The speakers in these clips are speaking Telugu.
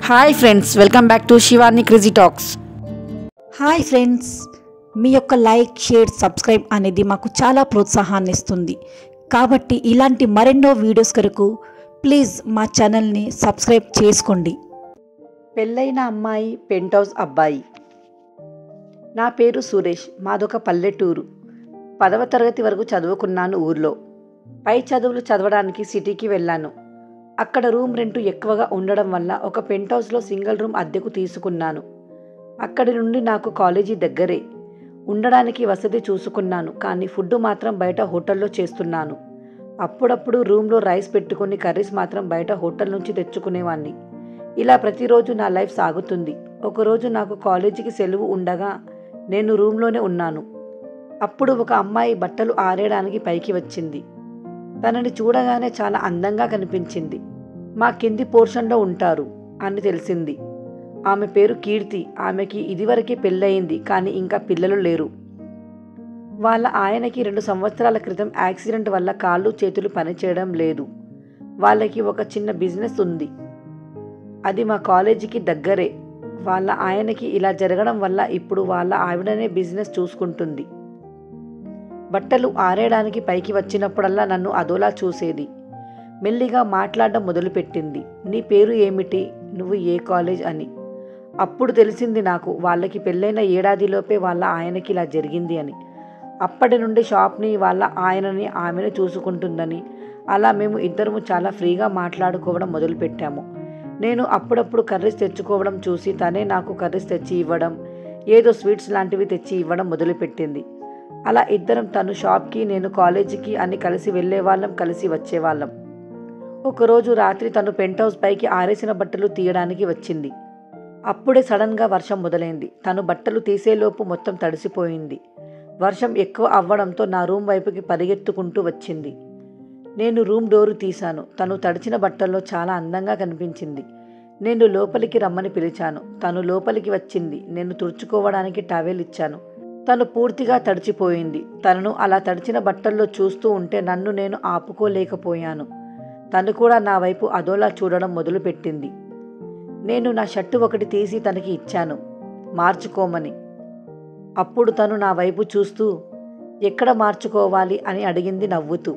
hi friends welcome back to Shivani crazy talks hi friends మీ యొక్క లైక్ షేర్ సబ్స్క్రైబ్ అనేది మాకు చాలా ప్రోత్సాహాన్ని ఇస్తుంది కాబట్టి ఇలాంటి మరెన్నో వీడియోస్ కొరకు ప్లీజ్ మా ఛానల్ని సబ్స్క్రైబ్ చేసుకోండి పెళ్ళైన అమ్మాయి పెంట్ హౌస్ అబ్బాయి నా పేరు సురేష్ మాదొక పల్లెటూరు పదవ తరగతి వరకు చదువుకున్నాను ఊర్లో పై చదువులు చదవడానికి సిటీకి వెళ్ళాను అక్కడ రూమ్ రెంట్ ఎక్కువగా ఉండడం వల్ల ఒక పెంట్ హౌస్లో సింగిల్ రూమ్ అద్దెకు తీసుకున్నాను అక్కడి నుండి నాకు కాలేజీ దగ్గరే ఉండడానికి వసతి చూసుకున్నాను కానీ ఫుడ్ మాత్రం బయట హోటల్లో చేస్తున్నాను అప్పుడప్పుడు రూమ్లో రైస్ పెట్టుకుని కర్రీస్ మాత్రం బయట హోటల్ నుంచి తెచ్చుకునేవాడిని ఇలా ప్రతిరోజు నా లైఫ్ సాగుతుంది ఒకరోజు నాకు కాలేజీకి సెలవు ఉండగా నేను రూమ్లోనే ఉన్నాను అప్పుడు ఒక అమ్మాయి బట్టలు ఆరేయడానికి పైకి వచ్చింది తనని చూడగానే చాలా అందంగా కనిపించింది మా కింది పోర్షన్లో ఉంటారు అని తెలిసింది ఆమె పేరు కీర్తి ఆమెకి ఇదివరకే పెళ్ళయింది కానీ ఇంకా పిల్లలు లేరు వాళ్ళ ఆయనకి రెండు సంవత్సరాల క్రితం యాక్సిడెంట్ వల్ల కాళ్ళు చేతులు పనిచేయడం లేదు వాళ్ళకి ఒక చిన్న బిజినెస్ ఉంది అది మా కాలేజీకి దగ్గరే వాళ్ళ ఆయనకి ఇలా జరగడం వల్ల ఇప్పుడు వాళ్ళ ఆవిడనే బిజినెస్ చూసుకుంటుంది బట్టలు ఆరేయడానికి పైకి వచ్చినప్పుడల్లా నన్ను అదోలా చూసేది మెల్లిగా మాట్లాడడం మొదలుపెట్టింది నీ పేరు ఏమిటి నువ్వు ఏ కాలేజ్ అని అప్పుడు తెలిసింది నాకు వాళ్ళకి పెళ్ళైన ఏడాదిలోపే వాళ్ళ ఆయనకి ఇలా జరిగింది అని అప్పటి నుండి షాప్ని వాళ్ళ ఆయనని ఆమెను చూసుకుంటుందని అలా మేము ఇద్దరము చాలా ఫ్రీగా మాట్లాడుకోవడం మొదలుపెట్టాము నేను అప్పుడప్పుడు కర్రీస్ తెచ్చుకోవడం చూసి తనే నాకు కర్రీస్ తెచ్చి ఇవ్వడం ఏదో స్వీట్స్ లాంటివి తెచ్చి ఇవ్వడం మొదలుపెట్టింది అలా ఇద్దరం తను షాప్కి నేను కాలేజీకి అని కలిసి వెళ్ళేవాళ్ళం కలిసి వచ్చేవాళ్ళం ఒకరోజు రాత్రి తను పెంట్ హౌస్ పైకి ఆరేసిన బట్టలు తీయడానికి వచ్చింది అప్పుడే సడన్గా వర్షం మొదలైంది తను బట్టలు తీసేలోపు మొత్తం తడిసిపోయింది వర్షం ఎక్కువ అవ్వడంతో నా రూమ్ వైపుకి పరిగెత్తుకుంటూ వచ్చింది నేను రూమ్ డోరు తీశాను తను తడిచిన బట్టల్లో చాలా అందంగా కనిపించింది నేను లోపలికి రమ్మని పిలిచాను తను లోపలికి వచ్చింది నేను తుడుచుకోవడానికి టవెల్ ఇచ్చాను తను పూర్తిగా తడిచిపోయింది తనను అలా తడిచిన బట్టల్లో చూస్తూ ఉంటే నన్ను నేను ఆపుకోలేకపోయాను తను కూడా నా వైపు అదోలా చూడడం మొదలుపెట్టింది నేను నా షర్టు ఒకటి తీసి తనకి ఇచ్చాను మార్చుకోమని అప్పుడు తను నా వైపు చూస్తూ ఎక్కడ మార్చుకోవాలి అని అడిగింది నవ్వుతూ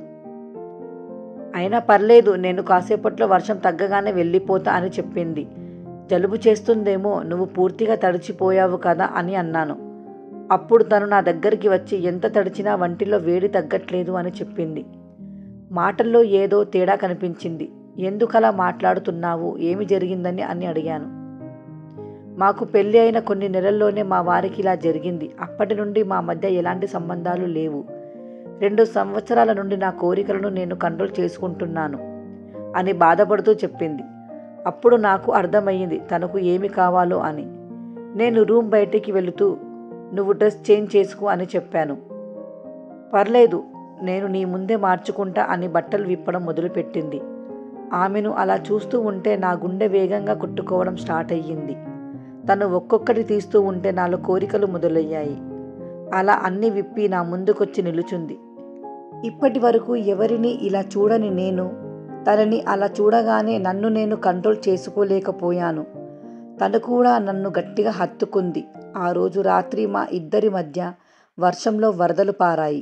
అయినా పర్లేదు నేను కాసేపట్లో వర్షం తగ్గగానే వెళ్ళిపోతా అని చెప్పింది జలుబు చేస్తుందేమో నువ్వు పూర్తిగా తడిచిపోయావు కదా అని అన్నాను అప్పుడు తను నా దగ్గరికి వచ్చి ఎంత తడిచినా వంటిలో వేడి తగ్గట్లేదు అని చెప్పింది మాటల్లో ఏదో తేడా కనిపించింది ఎందుకలా మాట్లాడుతున్నావు ఏమి జరిగిందని అని అడిగాను మాకు పెళ్ళి అయిన కొన్ని నెలల్లోనే మా వారికి ఇలా జరిగింది అప్పటి నుండి మా మధ్య ఎలాంటి సంబంధాలు లేవు రెండు సంవత్సరాల నుండి నా కోరికలను నేను కంట్రోల్ చేసుకుంటున్నాను అని బాధపడుతూ చెప్పింది అప్పుడు నాకు అర్థమయ్యింది తనకు ఏమి కావాలో అని నేను రూమ్ బయటికి వెళుతూ నువ్వు డ్రెస్ చేంజ్ చేసుకో అని చెప్పాను పర్లేదు నేను నీ ముందే మార్చుకుంటా అని బట్టలు విప్పడం మొదలుపెట్టింది ఆమెను అలా చూస్తూ ఉంటే నా గుండె వేగంగా కొట్టుకోవడం స్టార్ట్ అయ్యింది తను ఒక్కొక్కటి తీస్తూ ఉంటే నాలో కోరికలు మొదలయ్యాయి అలా అన్ని విప్పి నా ముందుకొచ్చి నిలుచుంది ఇప్పటి వరకు ఎవరిని ఇలా చూడని నేను తనని అలా చూడగానే నన్ను నేను కంట్రోల్ చేసుకోలేకపోయాను తను కూడా నన్ను గట్టిగా హత్తుకుంది ఆ రోజు రాత్రి మా ఇద్దరి మధ్య వర్షంలో వరదలు పారాయి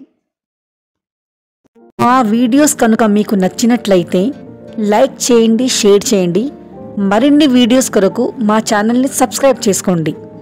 మా వీడియోస్ కనుక మీకు నచ్చినట్లయితే లైక్ చేయండి షేర్ చేయండి మరిన్ని వీడియోస్ కొరకు మా ఛానల్ని సబ్స్క్రైబ్ చేసుకోండి